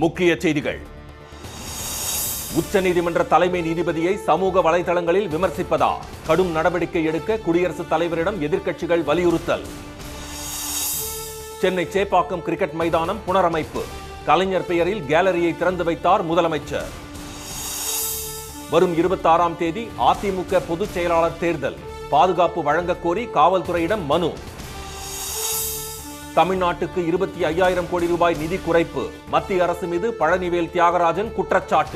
முக்கிய செய்திகள் உச்சநீதிமன்ற தலைமை நீதிபதியை சமூக வலைதளங்களில் விமர்சிப்பதா கடும் நடவடிக்கை எடுக்க குடியரசுத் தலைவரிடம் எதிர்க்கட்சிகள் வலியுறுத்தல் சென்னை சேப்பாக்கம் கிரிக்கெட் மைதானம் புனரமைப்பு கலைஞர் பெயரில் கேலரியை திறந்து வைத்தார் முதலமைச்சர் வரும் இருபத்தாறாம் தேதி அதிமுக பொதுச் செயலாளர் தேர்தல் பாதுகாப்பு வழங்கக் கோரி காவல்துறையிடம் மனு தமிழ்நாட்டுக்கு இருபத்தி ஐயாயிரம் கோடி ரூபாய் நிதி குறைப்பு மத்திய அரசு மீது பழனிவேல் தியாகராஜன் குற்றச்சாட்டு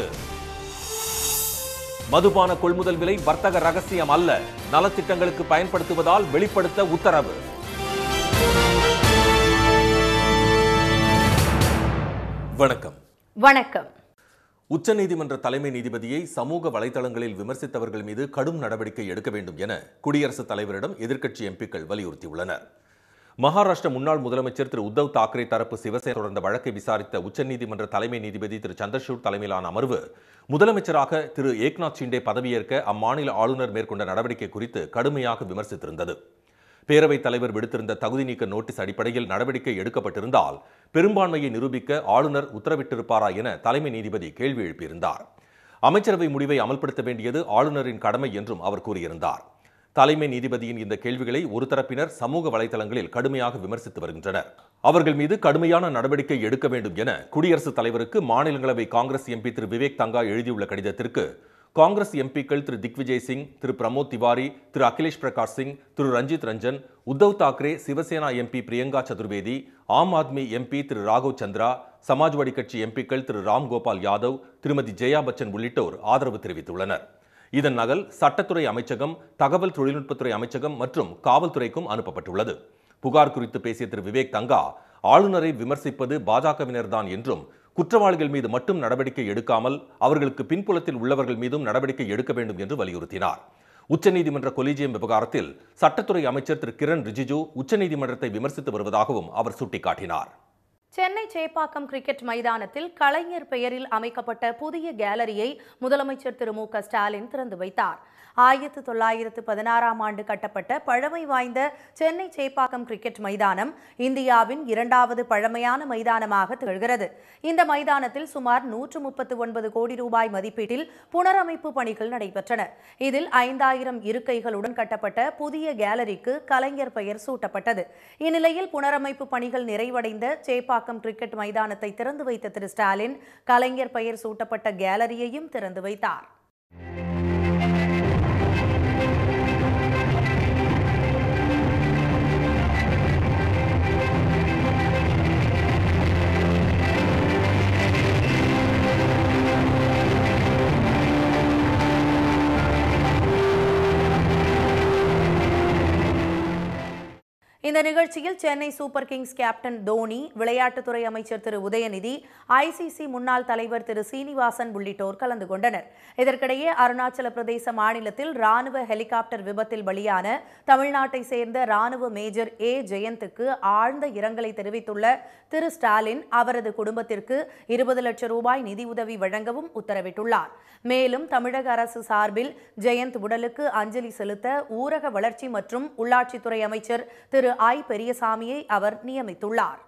மதுபான கொள்முதல் விலை வர்த்தக ரகசியம் அல்ல நலத்திட்டங்களுக்கு பயன்படுத்துவதால் வெளிப்படுத்த உத்தரவு வணக்கம் வணக்கம் உச்சநீதிமன்ற தலைமை நீதிபதியை சமூக வலைதளங்களில் விமர்சித்தவர்கள் மீது கடும் நடவடிக்கை எடுக்க வேண்டும் என குடியரசுத் தலைவரிடம் எதிர்க்கட்சி எம்பிக்கள் வலியுறுத்தியுள்ளனர் மகாராஷ்டிர முன்னாள் முதலமைச்சர் திரு உத்தவ் தாக்கரே தரப்பு சிவசேனை தொடர்ந்த வழக்கை விசாரித்த உச்சநீதிமன்ற தலைமை நீதிபதி திரு சந்திரசூட் தலைமையிலான அமர்வு முதலமைச்சராக திரு ஏக்நாத் ஷிண்டே பதவியேற்க அம்மாநில ஆளுநர் மேற்கொண்ட நடவடிக்கை குறித்து கடுமையாக விமர்சித்திருந்தது பேரவைத் தலைவர் விடுத்திருந்த தகுதி நீக்க நோட்டீஸ் அடிப்படையில் நடவடிக்கை எடுக்கப்பட்டிருந்தால் பெரும்பான்மையை நிரூபிக்க ஆளுநர் உத்தரவிட்டிருப்பாரா என தலைமை நீதிபதி கேள்வி எழுப்பியிருந்தார் அமைச்சரவை முடிவை அமல்படுத்த வேண்டியது ஆளுநரின் கடமை என்றும் அவர் கூறியிருந்தார் தலைமை நீதிபதியின் இந்த கேள்விகளை ஒரு தரப்பினர் சமூக வலைதளங்களில் கடுமையாக விமர்சித்து வருகின்றனர் அவர்கள் மீது கடுமையான நடவடிக்கை எடுக்க வேண்டும் என குடியரசுத் தலைவருக்கு மாநிலங்களவை காங்கிரஸ் எம்பி திரு விவேக் தங்கா எழுதியுள்ள கடிதத்திற்கு காங்கிரஸ் எம்பிக்கள் திரு திக்விஜய் சிங் திரு பிரமோத் திவாரி திரு அகிலேஷ் பிரகாஷ் சிங் திரு ரஞ்சித் ரஞ்சன் உத்தவ் தாக்கரே சிவசேனா எம்பி பிரியங்கா சதுர்வேதி ஆம் ஆத்மி எம்பி திரு ராகவ் சந்திரா சமாஜ்வாடி கட்சி எம்பிக்கள் திரு ராம் கோபால் யாதவ் திருமதி ஜெயா பச்சன் உள்ளிட்டோர் ஆதரவு தெரிவித்துள்ளனர் இதன் நகல் சட்டத்துறை அமைச்சகம் தகவல் தொழில்நுட்பத்துறை அமைச்சகம் மற்றும் காவல்துறைக்கும் அனுப்பப்பட்டுள்ளது புகார் குறித்து பேசிய திரு விவேக் தங்கா ஆளுநரை விமர்சிப்பது பாஜகவினர்தான் என்றும் குற்றவாளிகள் மீது மட்டும் நடவடிக்கை எடுக்காமல் அவர்களுக்கு பின்புலத்தில் உள்ளவர்கள் மீதும் நடவடிக்கை எடுக்க வேண்டும் என்று வலியுறுத்தினார் உச்சநீதிமன்ற கொலிஜியம் விவகாரத்தில் சட்டத்துறை அமைச்சர் திரு கிரண் ரிஜிஜு உச்சநீதிமன்றத்தை விமர்சித்து வருவதாகவும் அவர் சுட்டிக்காட்டினார் சென்னை சேப்பாக்கம் கிரிக்கெட் மைதானத்தில் கலைஞர் பெயரில் அமைக்கப்பட்ட புதிய கேலரியை முதலமைச்சர் திரு மு க ஸ்டாலின் திறந்து வைத்தார் ஆயிரத்து தொள்ளாயிரத்து பதினாறாம் ஆண்டு கட்டப்பட்ட பழமை வாய்ந்த சென்னை சேப்பாக்கம் கிரிக்கெட் மைதானம் இந்தியாவின் இரண்டாவது பழமையான மைதானமாக திகழ்கிறது இந்த மைதானத்தில் சுமார் நூற்று முப்பத்து ஒன்பது கோடி ரூபாய் மதிப்பீட்டில் புனரமைப்பு பணிகள் நடைபெற்றன இதில் ஐந்தாயிரம் இருக்கைகளுடன் கட்டப்பட்ட புதிய கேலரிக்கு கலைஞர் பெயர் சூட்டப்பட்டது இந்நிலையில் புனரமைப்பு பணிகள் நிறைவடைந்த சேப்பாக்கம் கிரிக்கெட் மைதானத்தை திறந்து வைத்த திரு ஸ்டாலின் கலைஞர் பெயர் சூட்டப்பட்ட கேலரியையும் திறந்து வைத்தார் இந்த நிகழ்ச்சியில் Chennai super kings captain Dhoni விளையாட்டுத்துறை அமைச்சர் திரு உதயநிதி ஐசிசி முன்னாள் தலைவர் திரு சீனிவாசன் உள்ளிட்டோர் கலந்து கொண்டனர் இதற்கிடையே அருணாச்சல பிரதேச மாநிலத்தில் ராணுவ ஹெலிகாப்டர் விபத்தில் பலியான தமிழ்நாட்டை சேர்ந்த ராணுவ மேஜர் ஏ ஜெயந்துக்கு ஆழ்ந்த இரங்கலை தெரிவித்துள்ள திரு ஸ்டாலின் அவரது குடும்பத்திற்கு இருபது லட்சம் ரூபாய் நிதியுதவி வழங்கவும் உத்தரவிட்டுள்ளார் மேலும் தமிழக அரசு சார்பில் ஜெயந்த் உடலுக்கு அஞ்சலி செலுத்த ஊரக வளர்ச்சி மற்றும் உள்ளாட்சித்துறை அமைச்சர் திரு ஐ பெரியசாமியை அவர் நியமித்துள்ளார்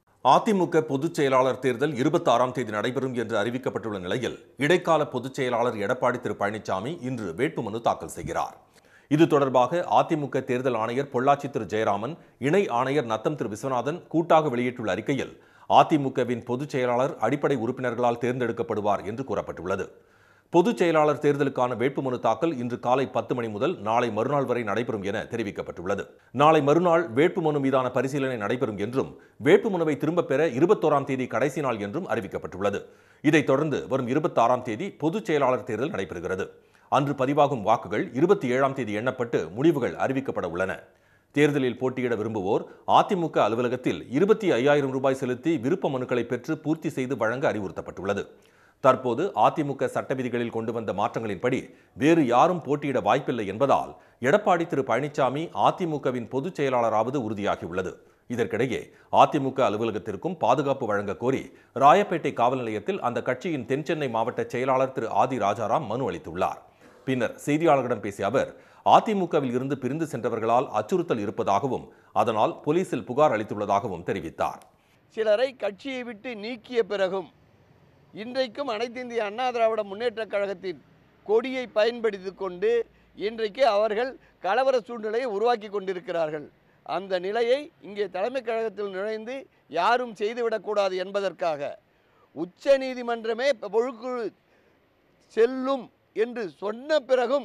அதிமுக பொதுச் செயலாளர் தேர்தல் இருபத்தாறாம் தேதி நடைபெறும் என்று அறிவிக்கப்பட்டுள்ள நிலையில் இடைக்கால பொதுச் செயலாளர் எடப்பாடி திரு பழனிசாமி இன்று வேட்புமனு தாக்கல் செய்கிறார் இது தொடர்பாக அதிமுக தேர்தல் ஆணையர் பொள்ளாச்சி திரு ஜெயராமன் இணை ஆணையர் நத்தம் திரு விஸ்வநாதன் கூட்டாக வெளியிட்டுள்ள அறிக்கையில் அதிமுகவின் பொதுச் செயலாளர் அடிப்படை உறுப்பினர்களால் தேர்ந்தெடுக்கப்படுவார் என்று கூறப்பட்டுள்ளது பொதுச் செயலாளர் தேர்தலுக்கான வேட்புமனு தாக்கல் இன்று காலை பத்து மணி முதல் நாளை மறுநாள் வரை நடைபெறும் என தெரிவிக்கப்பட்டுள்ளது நாளை மறுநாள் வேட்புமனு மீதான பரிசீலனை நடைபெறும் என்றும் வேட்புமனுவை திரும்பப் பெற இருபத்தோராம் தேதி கடைசி நாள் என்றும் அறிவிக்கப்பட்டுள்ளது இதைத் தொடர்ந்து வரும் இருபத்தாறாம் தேதி பொதுச் செயலாளர் தேர்தல் நடைபெறுகிறது அன்று பதிவாகும் வாக்குகள் இருபத்தி ஏழாம் தேதி எண்ணப்பட்டு முடிவுகள் அறிவிக்கப்பட உள்ளன தேர்தலில் போட்டியிட விரும்புவோர் அதிமுக அலுவலகத்தில் இருபத்தி ஐயாயிரம் ரூபாய் செலுத்தி விருப்ப மனுக்களை பெற்று பூர்த்தி செய்து வழங்க அறிவுறுத்தப்பட்டுள்ளது தற்போது அதிமுக சட்ட விதிகளில் கொண்டு வந்த மாற்றங்களின்படி வேறு யாரும் போட்டியிட வாய்ப்பில்லை என்பதால் எடப்பாடி திரு பழனிசாமி அதிமுகவின் பொதுச் செயலாளராவது உறுதியாகியுள்ளது இதற்கிடையே அதிமுக அலுவலகத்திற்கும் பாதுகாப்பு வழங்க கோரி ராயப்பேட்டை காவல் நிலையத்தில் அந்த கட்சியின் தென்சென்னை மாவட்ட செயலாளர் திரு ஆதி ராஜாராம் மனு அளித்துள்ளார் பின்னர் செய்தியாளர்களிடம் பேசிய அவர் அதிமுகவில் இருந்து பிரிந்து சென்றவர்களால் அச்சுறுத்தல் இருப்பதாகவும் அதனால் போலீசில் புகார் அளித்துள்ளதாகவும் தெரிவித்தார் சிலரை கட்சியை விட்டு நீக்கிய பிறகும் இன்றைக்கும் அனைத்து இந்திய அண்ணா திராவிட முன்னேற்றக் கழகத்தின் கொடியை பயன்படுத்தி கொண்டு இன்றைக்கு அவர்கள் கலவர சூழ்நிலையை உருவாக்கி கொண்டிருக்கிறார்கள் அந்த நிலையை இங்கே தலைமைக் கழகத்தில் நுழைந்து யாரும் செய்துவிடக்கூடாது என்பதற்காக உச்ச நீதிமன்றமே ஒழுக்கு செல்லும் என்று சொன்ன பிறகும்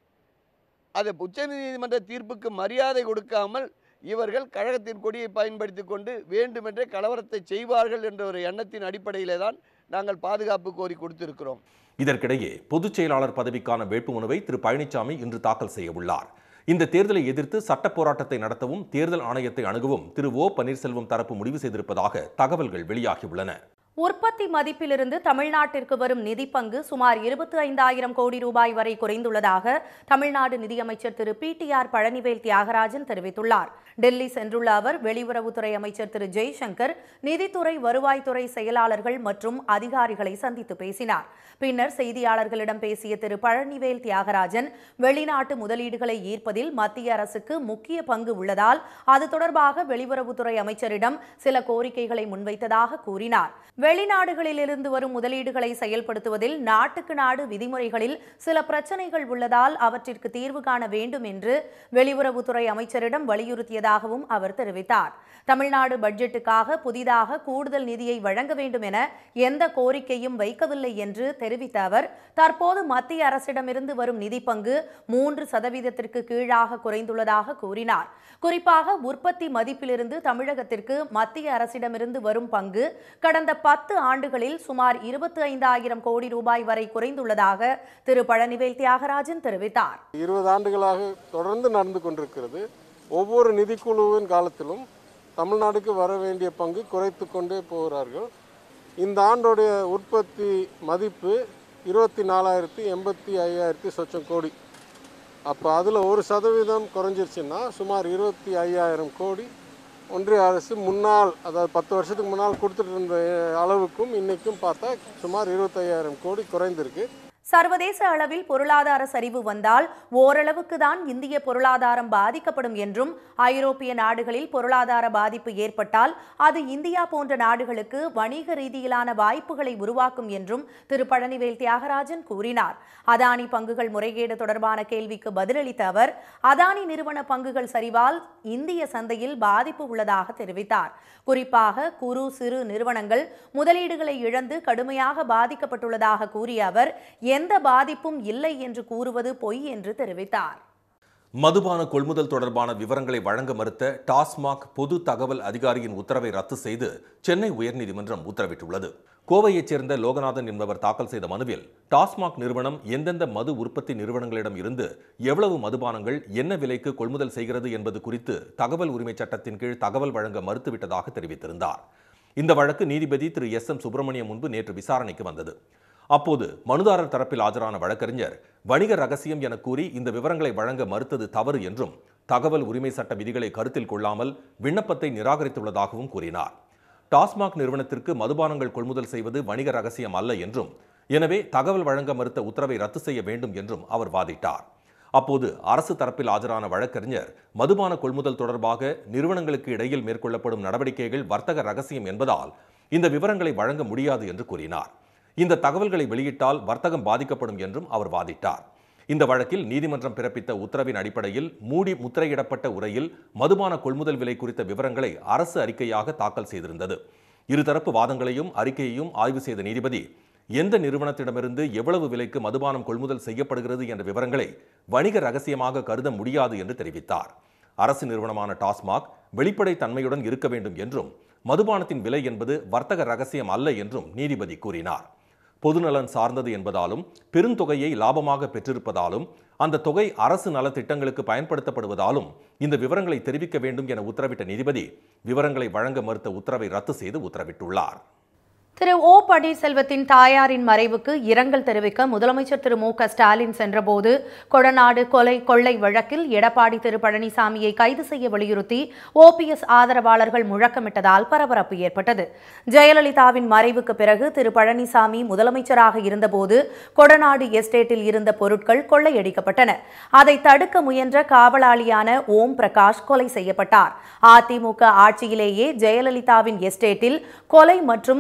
அது உச்சநீதிமன்ற தீர்ப்புக்கு மரியாதை கொடுக்காமல் இவர்கள் கழகத்தின் கொடியை பயன்படுத்தி கொண்டு வேண்டுமென்றே கலவரத்தை செய்வார்கள் என்ற ஒரு எண்ணத்தின் அடிப்படையிலே தான் நாங்கள் பாதுகாப்பு கோரி கொடுத்திருக்கிறோம் இதற்கிடையே பொதுச் செயலாளர் பதவிக்கான வேட்புமனுவை திரு பழனிசாமி இன்று தாக்கல் செய்ய உள்ளார் இந்த தேர்தலை எதிர்த்து சட்ட போராட்டத்தை நடத்தவும் தேர்தல் ஆணையத்தை அணுகவும் திரு ஓ பன்னீர்செல்வம் தரப்பு முடிவு செய்திருப்பதாக தகவல்கள் வெளியாகியுள்ளன உற்பத்தி மதிப்பிலிருந்து தமிழ்நாட்டிற்கு வரும் நிதி பங்கு சுமார் இருபத்தி ஐந்தாயிரம் கோடி ரூபாய் வரை குறைந்துள்ளதாக தமிழ்நாடு நிதியமைச்சர் திரு P T R Palanivel Thiagarajan தெரிவித்துள்ளார் டெல்லி சென்றுள்ள அவர் வெளியுறவுத்துறை அமைச்சர் திரு ஜெய்சங்கர் நிதித்துறை வருவாய்த்துறை செயலாளர்கள் மற்றும் அதிகாரிகளை சந்தித்து பேசினார் பின்னர் செய்தியாளர்களிடம் பேசிய திரு பழனிவேல் தியாகராஜன் வெளிநாட்டு முதலீடுகளை ஈர்ப்பதில் மத்திய அரசுக்கு முக்கிய பங்கு உள்ளதால் அது தொடர்பாக வெளியுறவுத்துறை அமைச்சரிடம் சில கோரிக்கைகளை முன்வைத்ததாக கூறினார் வெளிநாடுகளிலிருந்து வரும் முதலீடுகளை செயல்படுத்துவதில் நாட்டுக்கு நாடு விதிமுறைகளில் சில பிரச்சனைகள் உள்ளதால் அவற்றிற்கு தீர்வு காண வேண்டும் என்று வெளியுறவுத்துறை அமைச்சரிடம் வலியுறுத்தியதாகவும் அவர் தெரிவித்தார் தமிழ்நாடு பட்ஜெட்டுக்காக புதிதாக கூடுதல் நிதியை வழங்க வேண்டும் என எந்த கோரிக்கையும் வைக்கவில்லை என்று தெரிவித்த அவர் தற்போது மத்திய அரசிடமிருந்து வரும் நிதி பங்கு மூன்று சதவீதத்திற்கு கீழாக குறைந்துள்ளதாக கூறினார் குறிப்பாக உற்பத்தி மதிப்பிலிருந்து தமிழகத்திற்கு மத்திய அரசிடமிருந்து வரும் பங்கு கடந்த பத்து ஆண்டுகளில் சுமார் இருபத்தி ஐந்தாயிரம் கோடி ரூபாய் வரை குறைந்துள்ளதாக திரு பழனிவேல் தியாகராஜன் தெரிவித்தார் இருபது ஆண்டுகளாக தொடர்ந்து நடந்து கொண்டிருக்கிறது ஒவ்வொரு நிதிக்குழுவின் காலத்திலும் தமிழ்நாடுக்கு வர வேண்டிய பங்கு குறைத்து கொண்டே போகிறார்கள் இந்த ஆண்டோடைய உற்பத்தி மதிப்பு இருபத்தி நாலாயிரத்தி எண்பத்தி ஐயாயிரத்தி சொச்சம் கோடி அப்போ அதில் ஒரு சதவீதம் குறைஞ்சிருச்சுன்னா சுமார் இருபத்தி ஐயாயிரம் கோடி ஒன்றிய அரசு முன்னால் அதாவது பத்து வருஷத்துக்கு முன்னால் கொடுத்துட்டு இருந்த அளவுக்கும் இன்றைக்கும் பார்த்தா சுமார் இருபத்தையாயிரம் கோடி குறைந்திருக்கு சர்வதேச அளவில் பொருளாதார சரிவு வந்தால் ஓரளவுக்கு தான் இந்திய பொருளாதாரம் பாதிக்கப்படும் என்றும் ஐரோப்பிய நாடுகளில் பொருளாதார பாதிப்பு ஏற்பட்டால் அது இந்தியா போன்ற நாடுகளுக்கு வணிக ரீதியிலான வாய்ப்புகளை உருவாக்கும் என்றும் திரு பழனிவேல் தியாகராஜன் கூறினார் அதானி பங்குகள் முறைகேடு தொடர்பான கேள்விக்கு பதிலளித்த அவர் அதானி நிறுவன பங்குகள் சரிவால் இந்திய சந்தையில் பாதிப்பு உள்ளதாக தெரிவித்தார் குறிப்பாக குறு சிறு நிறுவனங்கள் முதலீடுகளை இழந்து கடுமையாக பாதிக்கப்பட்டுள்ளதாக கூறிய அவர் எந்த பாதிப்பும் இல்லை என்று கூறுவது பொய் என்று தெரிவித்தார் மதுபான கொள்முதல் தொடர்பான விவரங்களை வழங்க மறுத்த டாஸ்மாக் பொது தகவல் அதிகாரியின் உத்தரவை ரத்து செய்து சென்னை உயர்நீதிமன்றம் உத்தரவிட்டுள்ளது கோவையைச் சேர்ந்த லோகநாதன் என்பவர் தாக்கல் செய்த மனுவில் டாஸ்மாக் நிறுவனம் எந்தெந்த மது உற்பத்தி நிறுவனங்களிடம் இருந்து எவ்வளவு மதுபானங்கள் என்ன விலைக்கு கொள்முதல் செய்கிறது என்பது குறித்து தகவல் உரிமைச் சட்டத்தின் கீழ் தகவல் வழங்க மறுத்துவிட்டதாக தெரிவித்திருந்தார் இந்த வழக்கு நீதிபதி திரு எஸ் எம் சுப்பிரமணியம் முன்பு நேற்று விசாரணைக்கு வந்தது அப்போது மனுதாரர் தரப்பில் ஆஜரான வழக்கறிஞர் வணிக ரகசியம் என கூறி இந்த விவரங்களை வழங்க மறுத்தது தவறு என்றும் தகவல் உரிமை சட்ட விதிகளை கருத்தில் கொள்ளாமல் விண்ணப்பத்தை நிராகரித்துள்ளதாகவும் கூறினார் டாஸ்மாக் நிறுவனத்திற்கு மதுபானங்கள் கொள்முதல் செய்வது வணிக ரகசியம் அல்ல என்றும் எனவே தகவல் வழங்க மறுத்த உத்தரவை ரத்து செய்ய வேண்டும் என்றும் அவர் வாதிட்டார் அப்போது அரசு தரப்பில் ஆஜரான வழக்கறிஞர் மதுபான கொள்முதல் தொடர்பாக நிறுவனங்களுக்கு இடையில் மேற்கொள்ளப்படும் நடவடிக்கைகள் வர்த்தக ரகசியம் என்பதால் இந்த விவரங்களை வழங்க முடியாது என்று கூறினார் இந்த தகவல்களை வெளியிட்டால் வர்த்தகம் பாதிக்கப்படும் என்றும் அவர் வாதிட்டார் இந்த வழக்கில் நீதிமன்றம் பிறப்பித்த உத்தரவின் அடிப்படையில் மூடி முத்திரையிடப்பட்ட உரையில் மதுபான கொள்முதல் விலை குறித்த விவரங்களை அரசு அறிக்கையாக தாக்கல் செய்திருந்தது இருதரப்பு வாதங்களையும் அறிக்கையையும் ஆய்வு செய்த நீதிபதி எந்த நிறுவனத்திடமிருந்து எவ்வளவு விலைக்கு மதுபானம் கொள்முதல் செய்யப்படுகிறது என்ற விவரங்களை வணிக ரகசியமாக கருத முடியாது என்று தெரிவித்தார் அரசு நிறுவனமான டாஸ்மாக் வெளிப்படை தன்மையுடன் இருக்க வேண்டும் என்றும் மதுபானத்தின் விலை என்பது வர்த்தக ரகசியம் அல்ல என்றும் நீதிபதி கூறினார் பொதுநலன் சார்ந்தது என்பதாலும் பெருந்தொகையை லாபமாக பெற்றிருப்பதாலும் அந்த தொகை அரசு நலத்திட்டங்களுக்கு பயன்படுத்தப்படுவதாலும் இந்த விவரங்களை தெரிவிக்க வேண்டும் என உத்தரவிட்ட நீதிபதி விவரங்களை வழங்க மறுத்த உத்தரவை ரத்து செய்து உத்தரவிட்டுள்ளார் திரு ஓ பன்னீர்செல்வத்தின் தாயாரின் மறைவுக்கு இரங்கல் தெரிவிக்க முதலமைச்சர் திரு மு க ஸ்டாலின் சென்றபோது கொடநாடு கொலை கொள்ளை வழக்கில் எடப்பாடி திரு பழனிசாமியை கைது செய்ய வலியுறுத்தி ஓபிஎஸ் ஆதரவாளர்கள் முழக்கமிட்டதால் பரபரப்பு ஏற்பட்டது ஜெயலலிதாவின் மறைவுக்கு பிறகு திரு பழனிசாமி முதலமைச்சராக இருந்தபோது கொடநாடு எஸ்டேட்டில் இருந்த பொருட்கள் கொள்ளையடிக்கப்பட்டன அதை தடுக்க முயன்ற காவலாளியான ஓம் பிரகாஷ் கொலை செய்யப்பட்டார் அதிமுக ஆட்சியிலேயே ஜெயலலிதாவின் எஸ்டேட்டில் கொலை மற்றும் கொள்ளை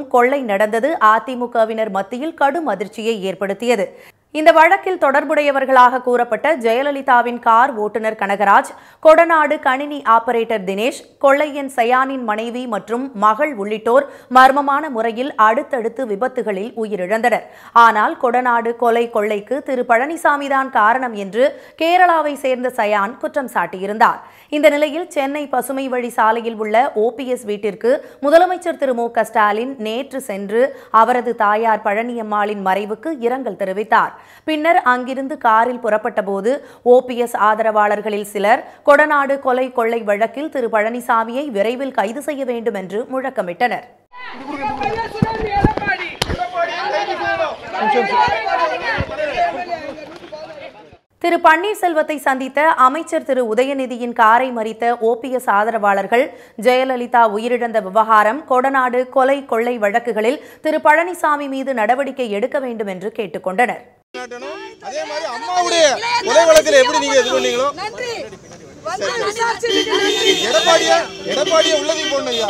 நடந்தது அதிமுகவினர் மத்தியில் கடும் அதிர்ச்சியை ஏற்படுத்தியது இந்த வழக்கில் தொடர்புடையவர்களாக கூறப்பட்ட ஜெயலலிதாவின் கார் ஓட்டுநர் கனகராஜ் கொடநாடு கணினி ஆபரேட்டர் தினேஷ் கொள்ளையன் சயானின் மனைவி மற்றும் மகள் உள்ளிட்டோர் மர்மமான முறையில் அடுத்தடுத்து விபத்துகளில் உயிரிழந்தனர் ஆனால் கொடநாடு கொலை கொள்ளைக்கு திரு பழனிசாமிதான் காரணம் என்று கேரளாவை சேர்ந்த சயான் குற்றம் சாட்டியிருந்தார் இந்த நிலையில் சென்னை பசுமை வழி சாலையில் உள்ள ஓபிஎஸ் வீட்டிற்கு முதலமைச்சர் திரு மு க ஸ்டாலின் நேற்று சென்று அவரது தாயார் பழனியம்மாளின் மறைவுக்கு இரங்கல் தெரிவித்தார் பின்னர் அங்கிருந்து காரில் புறப்பட்டபோது ஓபிஎஸ் ஆதரவாளர்களில் சிலர் கொடநாடு கொலை கொள்ளை வழக்கில் திரு பழனிசாமியை விரைவில் கைது செய்ய வேண்டும் என்று முழக்கமிட்டனர் திரு பன்னீர்செல்வத்தை சந்தித்த அமைச்சர் திரு உதயநிதியின் காரை மறித்த ஓபிஎஸ் ஆதரவாளர்கள் ஜெயலலிதா உயிரிழந்த விவகாரம் கொடநாடு கொலை கொள்ளை வழக்குகளில் திரு பழனிசாமி மீது நடவடிக்கை எடுக்க வேண்டும் என்று கேட்டுக்கொண்டனர் காட்டணும். அதே மாதிரி அம்மாவுடைய கொலை வழக்குல எப்படி நீங்க இது பண்ணீங்களோ நன்றி வந்து விசாரிச்சதுக்கு நன்றி எடப்பாடிய எடப்பாடிய உள்ளதையும் போடணும் ஐயா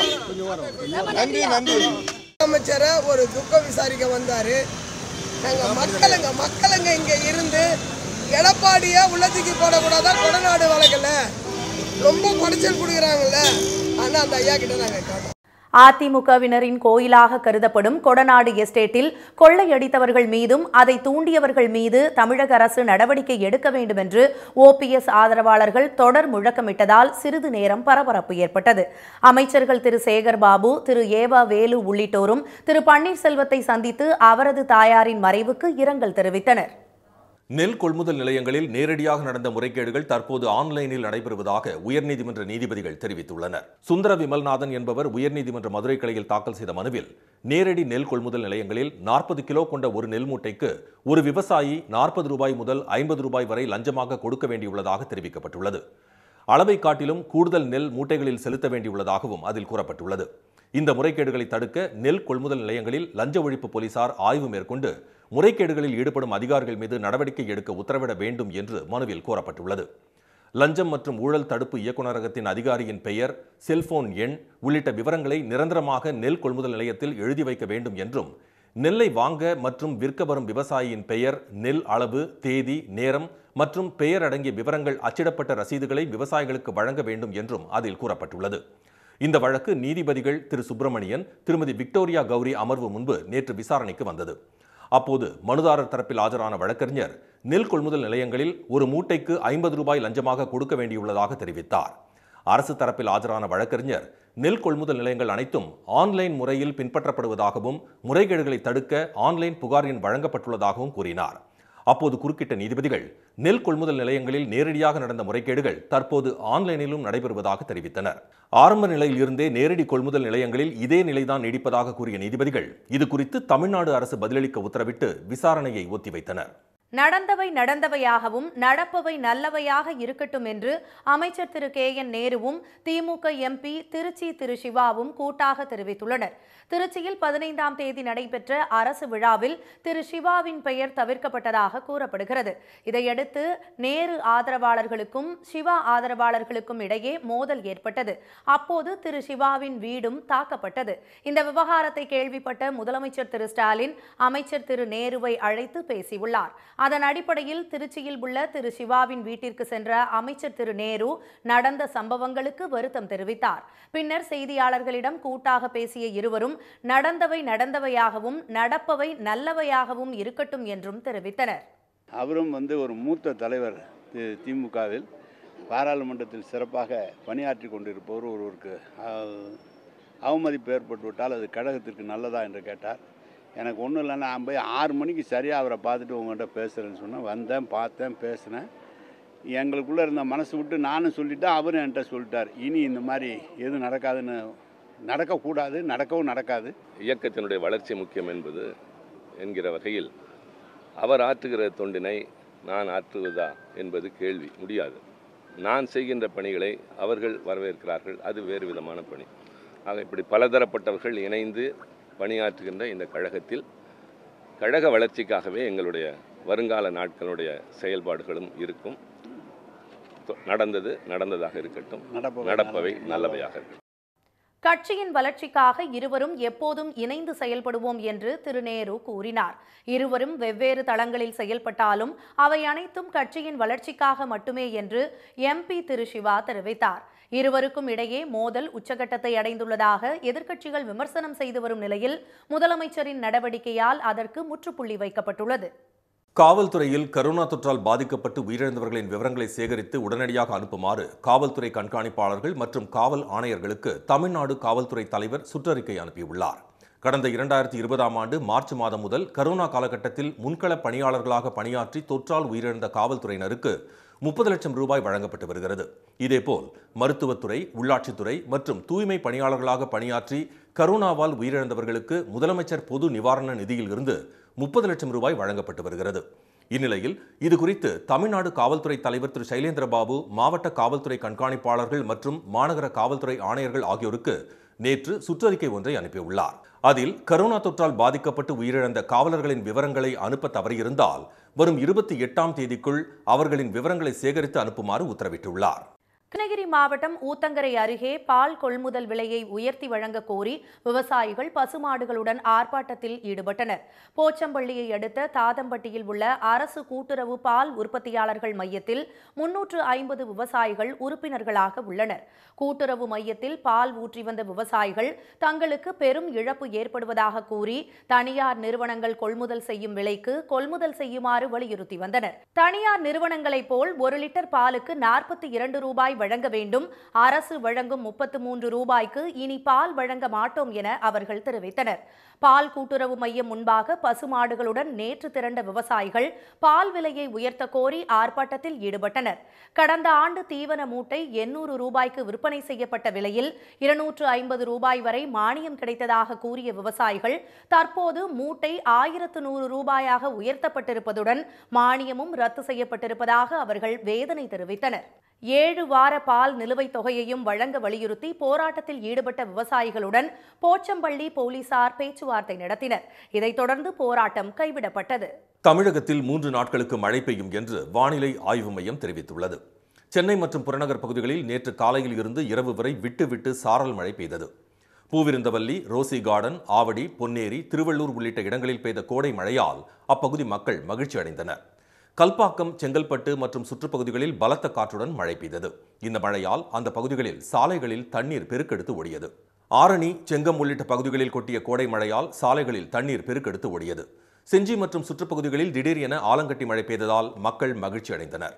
நன்றி நன்றி அமைச்சரை ஒரு துக்கம் விசாரிக்க வந்தாரு நாங்க மக்களுங்க மக்களுங்க இங்க இருந்து எடப்பாடிய உள்ளத்துக்கு போடக்கூடாதா கொடநாடு வழக்கல ரொம்ப குறைச்சல் கொடுக்குறாங்கல்ல ஆனா அந்த ஐயா கிட்ட நாங்க கேட்டோம் அதிமுகவினரின் கோயிலாக கருதப்படும் கொடநாடு எஸ்டேட்டில் கொள்ளையடித்தவர்கள் மீதும் அதை தூண்டியவர்கள் மீது தமிழக அரசு நடவடிக்கை எடுக்க வேண்டும் என்று ஓபிஎஸ் ஆதரவாளர்கள் தொடர் முழக்கமிட்டதால் சிறிது நேரம் பரபரப்பு ஏற்பட்டது அமைச்சர்கள் திரு சேகர் பாபு திரு ஏவா வேலு உள்ளிட்டோரும் திரு பன்னீர்செல்வத்தை சந்தித்து அவரது தாயாரின் மறைவுக்கு இரங்கல் தெரிவித்தனர் நெல் கொள்முதல் நிலையங்களில் நேரடியாக நடந்த முறைகேடுகள் தற்போது ஆன்லைனில் நடைபெறுவதாக உயர்நீதிமன்ற நீதிபதிகள் தெரிவித்துள்ளனர் சுந்தர விமல்நாதன் என்பவர் உயர்நீதிமன்ற மதுரை கிளையில் தாக்கல் செய்த மனுவில் நேரடி நெல் கொள்முதல் நிலையங்களில் நாற்பது கிலோ கொண்ட ஒரு நெல் மூட்டைக்கு ஒரு விவசாயி நாற்பது ரூபாய் முதல் ஐம்பது ரூபாய் வரை லஞ்சமாக கொடுக்க வேண்டியுள்ளதாக தெரிவிக்கப்பட்டுள்ளது அளவை காட்டிலும் கூடுதல் நெல் மூட்டைகளில் செலுத்த வேண்டியுள்ளதாகவும் அதில் கூறப்பட்டுள்ளது இந்த முறைகேடுகளை தடுக்க நெல் கொள்முதல் நிலையங்களில் லஞ்ச ஒழிப்பு போலீசார் ஆய்வு மேற்கொண்டு முறைகேடுகளில் ஈடுபடும் அதிகாரிகள் மீது நடவடிக்கை எடுக்க உத்தரவிட வேண்டும் என்று மனுவில் கோரப்பட்டுள்ளது லஞ்சம் மற்றும் ஊழல் தடுப்பு இயக்குநரகத்தின் அதிகாரியின் பெயர் செல்போன் எண் உள்ளிட்ட விவரங்களை நிரந்தரமாக நெல் கொள்முதல் நிலையத்தில் எழுதி வைக்க வேண்டும் என்றும் நெல்லை வாங்க மற்றும் விற்க வரும் விவசாயியின் பெயர் நெல் அளவு தேதி நேரம் மற்றும் பெயர் அடங்கிய விவரங்கள் அச்சிடப்பட்ட ரசீதுகளை விவசாயிகளுக்கு வழங்க வேண்டும் என்றும் அதில் கூறப்பட்டுள்ளது இந்த வழக்கு நீதிபதிகள் திரு சுப்பிரமணியன் திருமதி விக்டோரியா கௌரி அமர்வு முன்பு நேற்று விசாரணைக்கு வந்தது அப்போது மனுதாரர் தரப்பில் ஆஜரான வழக்கறிஞர் நெல் கொள்முதல் நிலையங்களில் ஒரு மூட்டைக்கு ஐம்பது ரூபாய் லஞ்சமாக கொடுக்க வேண்டியுள்ளதாக தெரிவித்தார் அரசு தரப்பில் ஆஜரான வழக்கறிஞர் நெல் கொள்முதல் நிலையங்கள் அனைத்தும் ஆன்லைன் முறையில் பின்பற்றப்படுவதாகவும் முறைகேடுகளை தடுக்க ஆன்லைன் புகார் எண் வழங்கப்பட்டுள்ளதாகவும் கூறினார் அப்போது குறுக்கிட்ட நீதிபதிகள் நெல் கொள்முதல் நிலையங்களில் நேரடியாக நடந்த முறைகேடுகள் தற்போது ஆன்லைனிலும் நடைபெறுவதாக தெரிவித்தனர் ஆரம்ப நிலையில் இருந்தே நேரடி கொள்முதல் நிலையங்களில் இதே நிலைதான் நீடிப்பதாக கூறிய நீதிபதிகள் இது குறித்து தமிழ்நாடு அரசு பதிலளிக்க உத்தரவிட்டு விசாரணையை ஒத்திவைத்தனர் நடந்தவை நடந்தவையாகவும் நடப்பவை நல்லவையாக இருக்கட்டும் என்று அமைச்சர் திரு கே என் நேருவும் திமுக எம்பி திருச்சி திரு சிவாவும் கூட்டாக தெரிவித்துள்ளனர் திருச்சியில் பதினைந்தாம் தேதி நடைபெற்ற அரசு விழாவில் திரு சிவாவின் பெயர் தவிர்க்கப்பட்டதாக கூறப்படுகிறது இதையடுத்து நேரு ஆதரவாளர்களுக்கும் சிவா ஆதரவாளர்களுக்கும் இடையே மோதல் ஏற்பட்டது அப்போது திரு சிவாவின் வீடும் தாக்கப்பட்டது இந்த விவகாரத்தை கேள்விப்பட்ட முதலமைச்சர் திரு ஸ்டாலின் அமைச்சர் திரு நேருவை அழைத்து பேசியுள்ளார் அதன் அடிப்படையில் திருச்சியில் உள்ள திரு சிவாவின் வீட்டிற்கு சென்ற அமைச்சர் திரு நேரு நடந்த சம்பவங்களுக்கு வருத்தம் தெரிவித்தார் பின்னர் செய்தியாளர்களிடம் கூட்டாக பேசிய இருவரும் நடந்தவை நடந்தவையாகவும் நடப்பவை நல்லவையாகவும் இருக்கட்டும் என்றும் தெரிவித்தனர் அவரும் வந்து ஒரு மூத்த தலைவர் தி- திமுகவில் பாராளுமன்றத்தில் சிறப்பாக பணியாற்றி கொண்டிருப்பவர் ஒருவருக்கு அஹ், அவமதிப்பு ஏற்பட்டுவிட்டால் அது கழகத்திற்கு நல்லதா என்று கேட்டார் எனக்கு ஒன்றும் இல்லை நான் போய் ஆறு மணிக்கு சரியாக அவரை பார்த்துட்டு உங்கள்கிட்ட பேசுகிறேன்னு சொன்னேன் வந்தேன் பார்த்தேன் பேசினேன் எங்களுக்குள்ளே இருந்த மனசு விட்டு நானும் சொல்லிட்டேன் அவரும் என்கிட்ட சொல்லிட்டார் இனி இந்த மாதிரி எதுவும் நடக்காதுன்னு நடக்கக்கூடாது நடக்கவும் நடக்காது இயக்கத்தினுடைய வளர்ச்சி முக்கியம் என்பது என்கிற வகையில் அவர் ஆற்றுகிற தொண்டினை நான் ஆற்றுவதா என்பது கேள்வி முடியாது நான் செய்கின்ற பணிகளை அவர்கள் வரவேற்கிறார்கள் அது வேறு விதமான பணி ஆக இப்படி பலதரப்பட்டவர்கள் இணைந்து பணியாற்றுகின்ற இந்த கழகத்தில் கழக வளர்ச்சிக்காகவே எங்களுடைய வருங்கால நாட்களுடைய செயல்பாடுகளும் இருக்கும் தொ- நடந்தது நடந்ததாக இருக்கட்டும் நடப்பவை நடப்பவை நல்ல- நல்லவையாக இருக்கட்டும் கட்சியின் வளர்ச்சிக்காக இருவரும் எப்போதும் இணைந்து செயல்படுவோம் என்று திரு நேரு கூறினார் இருவரும் வெவ்வேறு தளங்களில் செயல்பட்டாலும் அவை அனைத்தும் கட்சியின் வளர்ச்சிக்காக மட்டுமே என்று எம்பி திரு சிவா தெரிவித்தார் இருவருக்கும் இடையே மோதல் உச்சகட்டத்தை அடைந்துள்ளதாக எதிர்க்கட்சிகள் விமர்சனம் செய்து வரும் நிலையில் முதலமைச்சரின் நடவடிக்கையால் அதற்கு முற்றுப்புள்ளி வைக்கப்பட்டுள்ளது காவல்துறையில் கரோனா தொற்றால் பாதிக்கப்பட்டு உயிரிழந்தவர்களின் விவரங்களை சேகரித்து உடனடியாக அனுப்புமாறு காவல்துறை கண்காணிப்பாளர்கள் மற்றும் காவல் ஆணையர்களுக்கு தமிழ்நாடு காவல்துறை தலைவர் சுற்றறிக்கை அனுப்பியுள்ளார் கடந்த இரண்டாயிரத்தி இருபதாம் ஆண்டு மார்ச் மாதம் முதல் கரோனா காலகட்டத்தில் முன்கள பணியாளர்களாக பணியாற்றி தொற்றால் உயிரிழந்த காவல்துறையினருக்கு முப்பது லட்சம் ரூபாய் வழங்கப்பட்டு வருகிறது இதேபோல் மருத்துவத்துறை உள்ளாட்சித்துறை மற்றும் தூய்மை பணியாளர்களாக பணியாற்றி கரோனாவால் உயிரிழந்தவர்களுக்கு முதலமைச்சர் பொது நிவாரண நிதியில் இருந்து முப்பது லட்சம் ரூபாய் வழங்கப்பட்டு வருகிறது இந்நிலையில் இது குறித்து தமிழ்நாடு காவல்துறை தலைவர் திரு சைலேந்திரபாபு மாவட்ட காவல்துறை கண்காணிப்பாளர்கள் மற்றும் மாநகர காவல்துறை ஆணையர்கள் ஆகியோருக்கு நேற்று சுற்றறிக்கை ஒன்றை அனுப்பியுள்ளார் அதில் கரோனா தொற்றால் பாதிக்கப்பட்டு உயிரிழந்த காவலர்களின் விவரங்களை அனுப்ப தவறியிருந்தால் வரும் இருபத்தி எட்டாம் தேதிக்குள் அவர்களின் விவரங்களை சேகரித்து அனுப்புமாறு உத்தரவிட்டுள்ளார் கிருஷ்ணகிரி மாவட்டம் ஊத்தங்கரை அருகே பால் கொள்முதல் விலையை உயர்த்தி வழங்க கோரி விவசாயிகள் பசுமாடுகளுடன் ஆர்ப்பாட்டத்தில் ஈடுபட்டனர் போச்சம்பள்ளியை அடுத்த தாதம்பட்டியில் உள்ள அரசு கூட்டுறவு பால் உற்பத்தியாளர்கள் மையத்தில் முன்னூற்று ஐம்பது விவசாயிகள் உறுப்பினர்களாக உள்ளனர் கூட்டுறவு மையத்தில் பால் ஊற்றி வந்த விவசாயிகள் தங்களுக்கு பெரும் இழப்பு ஏற்படுவதாக கூறி தனியார் நிறுவனங்கள் கொள்முதல் செய்யும் விலைக்கு கொள்முதல் செய்யுமாறு வலியுறுத்தி வந்தனர் தனியார் நிறுவனங்களைப் போல் ஒரு லிட்டர் பாலுக்கு நாற்பத்தி இரண்டு ரூபாய் வழங்க வேண்டும் அரசு வழங்கும் முப்பத்து மூன்று ரூபாய்க்கு இனி பால் வழங்க மாட்டோம் என அவர்கள் தெரிவித்தனர் பால் கூட்டுறவு மையம் முன்பாக பசுமாடுகளுடன் நேற்று திரண்ட விவசாயிகள் பால் விலையை உயர்த்த கோரி ஆர்ப்பாட்டத்தில் ஈடுபட்டனர் கடந்த ஆண்டு தீவன மூட்டை எண்ணூறு ரூபாய்க்கு விற்பனை செய்யப்பட்ட விலையில் இருநூற்று ஐம்பது ரூபாய் வரை மானியம் கிடைத்ததாக கூறிய விவசாயிகள் தற்போது மூட்டை ஆயிரத்து நூறு ரூபாயாக உயர்த்தப்பட்டிருப்பதுடன் மானியமும் ரத்து செய்யப்பட்டிருப்பதாக அவர்கள் வேதனை தெரிவித்தனர் ஏழு வார பால் நிலுவைத் தொகையையும் வழங்க வலியுறுத்தி போராட்டத்தில் ஈடுபட்ட விவசாயிகளுடன் போச்சம்பள்ளி போலீசார் பேச்சுவார்த்தை நடத்தினர் இதைத் தொடர்ந்து போராட்டம் கைவிடப்பட்டது தமிழகத்தில் மூன்று நாட்களுக்கு மழை பெய்யும் என்று வானிலை ஆய்வு மையம் தெரிவித்துள்ளது சென்னை மற்றும் புறநகர் பகுதிகளில் நேற்று காலையில் இருந்து இரவு வரை விட்டு விட்டு சாரல் மழை பெய்தது பூவிருந்தவல்லி ரோசி கார்டன் ஆவடி பொன்னேரி திருவள்ளூர் உள்ளிட்ட இடங்களில் பெய்த கோடை மழையால் அப்பகுதி மக்கள் மகிழ்ச்சி அடைந்தனர் கல்பாக்கம் செங்கல்பட்டு மற்றும் சுற்றுப்பகுதிகளில் பலத்த காற்றுடன் மழை பெய்தது இந்த மழையால் அந்த பகுதிகளில் சாலைகளில் தண்ணீர் பெருக்கெடுத்து ஓடியது ஆரணி செங்கம் உள்ளிட்ட பகுதிகளில் கொட்டிய கோடை மழையால் சாலைகளில் தண்ணீர் பெருக்கெடுத்து ஓடியது செஞ்சி மற்றும் சுற்றுப்பகுதிகளில் திடீர் என ஆலங்கட்டி மழை பெய்ததால் மக்கள் மகிழ்ச்சி அடைந்தனர்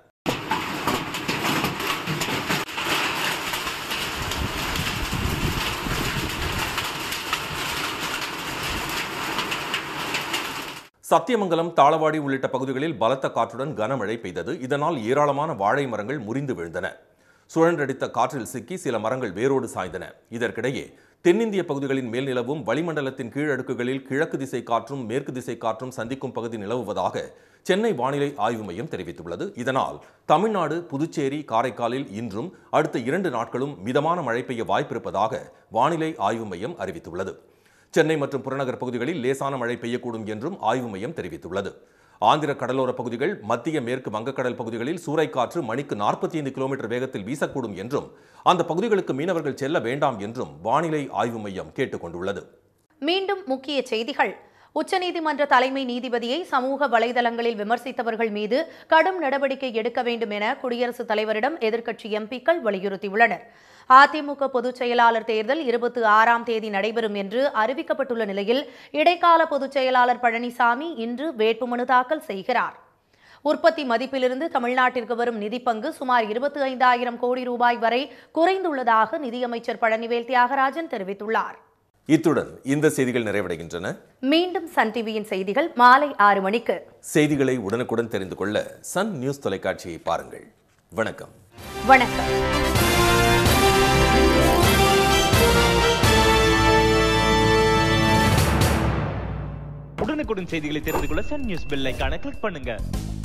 சத்தியமங்கலம் தாளவாடி உள்ளிட்ட பகுதிகளில் பலத்த காற்றுடன் கனமழை பெய்தது இதனால் ஏராளமான வாழை மரங்கள் முறிந்து விழுந்தன சுழன்றடித்த காற்றில் சிக்கி சில மரங்கள் வேரோடு சாய்ந்தன இதற்கிடையே தென்னிந்திய பகுதிகளின் மேல் நிலவும் வளிமண்டலத்தின் கீழடுக்குகளில் கிழக்கு திசை காற்றும் மேற்கு திசை காற்றும் சந்திக்கும் பகுதி நிலவுவதாக சென்னை வானிலை ஆய்வு மையம் தெரிவித்துள்ளது இதனால் தமிழ்நாடு புதுச்சேரி காரைக்காலில் இன்றும் அடுத்த இரண்டு நாட்களும் மிதமான மழை பெய்ய வாய்ப்பிருப்பதாக வானிலை ஆய்வு மையம் அறிவித்துள்ளது சென்னை மற்றும் புறநகர் பகுதிகளில் லேசான மழை பெய்யக்கூடும் என்றும் ஆய்வு மையம் தெரிவித்துள்ளது ஆந்திர கடலோர பகுதிகள் மத்திய மேற்கு வங்கக்கடல் பகுதிகளில் சூறைக்காற்று மணிக்கு நாற்பத்தி ஐந்து கிலோமீட்டர் வேகத்தில் வீசக்கூடும் என்றும் அந்த பகுதிகளுக்கு மீனவர்கள் செல்ல வேண்டாம் என்றும் வானிலை ஆய்வு மையம் கேட்டுக்கொண்டுள்ளது மீண்டும் முக்கிய செய்திகள் உச்சநீதிமன்ற தலைமை நீதிபதியை சமூக வலைதளங்களில் விமர்சித்தவர்கள் மீது கடும் நடவடிக்கை எடுக்க வேண்டும் என குடியரசுத் தலைவரிடம் எதிர்க்கட்சி எம்பிக்கள் வலியுறுத்தியுள்ளனர் அதிமுக பொதுச் செயலாளர் தேர்தல் இருபத்தி ஆறாம் தேதி நடைபெறும் என்று அறிவிக்கப்பட்டுள்ள நிலையில் இடைக்கால பொதுச் செயலாளர் பழனிசாமி இன்று வேட்புமனு தாக்கல் செய்கிறார் உற்பத்தி மதிப்பிலிருந்து தமிழ்நாட்டிற்கு வரும் நிதி பங்கு சுமார் இருபத்தி ஐந்தாயிரம் கோடி ரூபாய் வரை குறைந்துள்ளதாக நிதியமைச்சர் பழனிவேல் தியாகராஜன் தெரிவித்துள்ளார் இத்துடன் இந்த செய்திகள் நிறைவடைகின்றன மீண்டும் சன் டிவியின் செய்திகள் மாலை ஆறு மணிக்கு செய்திகளை உடனுக்குடன் தெரிந்து கொள்ள சன் நியூஸ் தொலைக்காட்சியை பாருங்கள் வணக்கம் வணக்கம் உடனுக்குடன் செய்திகளை தெரிந்து கொள்ள சன் நியூஸ் பெல் ஐகானை கிளிக் பண்ணுங்க